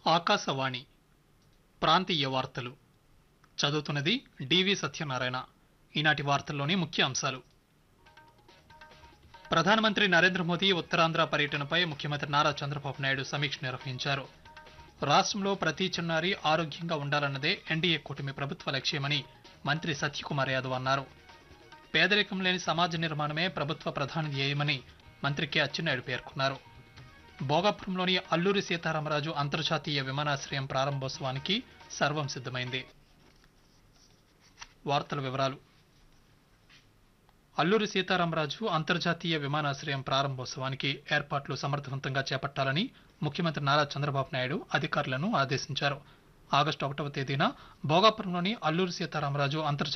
ఆకాశవాణి ప్రాంతీయ వార్తలు చదువుతున్నది డివి సత్యనారాయణ ఈనాటి వార్తల్లోని ముఖ్య అంశాలు ప్రధానమంత్రి నరేంద్ర మోదీ ఉత్తరాంధ్ర పర్యటనపై ముఖ్యమంత్రి నారా చంద్రబాబు నాయుడు సమీక్ష నిర్వహించారు రాష్ట్రంలో ప్రతి చిన్నారి ఆరోగ్యంగా ఉండాలన్నదే ఎన్డీఏ కూటమి ప్రభుత్వ లక్ష్యమని మంత్రి సత్యకుమార్ యాదవ్ అన్నారు పేదరికం లేని సమాజ నిర్మాణమే ప్రభుత్వ ప్రధాన ధ్యేయమని మంత్రి కె అచ్చెన్నాయుడు పేర్కొన్నారు భోగాపురంలోని అల్లూరి సీతారామరాజు అంతర్జాతీయ విమానాశ్రయం ప్రారంభోత్సవానికి సర్వం సిద్ధమైంది వార్తల వివరాలు అల్లూరి సీతారామరాజు అంతర్జాతీయ విమానాశ్రయం ప్రారంభోత్సవానికి ఏర్పాట్లు సమర్థవంతంగా చేపట్టాలని ముఖ్యమంత్రి నారా చంద్రబాబు నాయుడు అధికారులను ఆదేశించారు ఆగస్టు ఒకటవ తేదీన భోగాపురంలోని అల్లూరి సీతారామరాజు అంతర్జాతీయ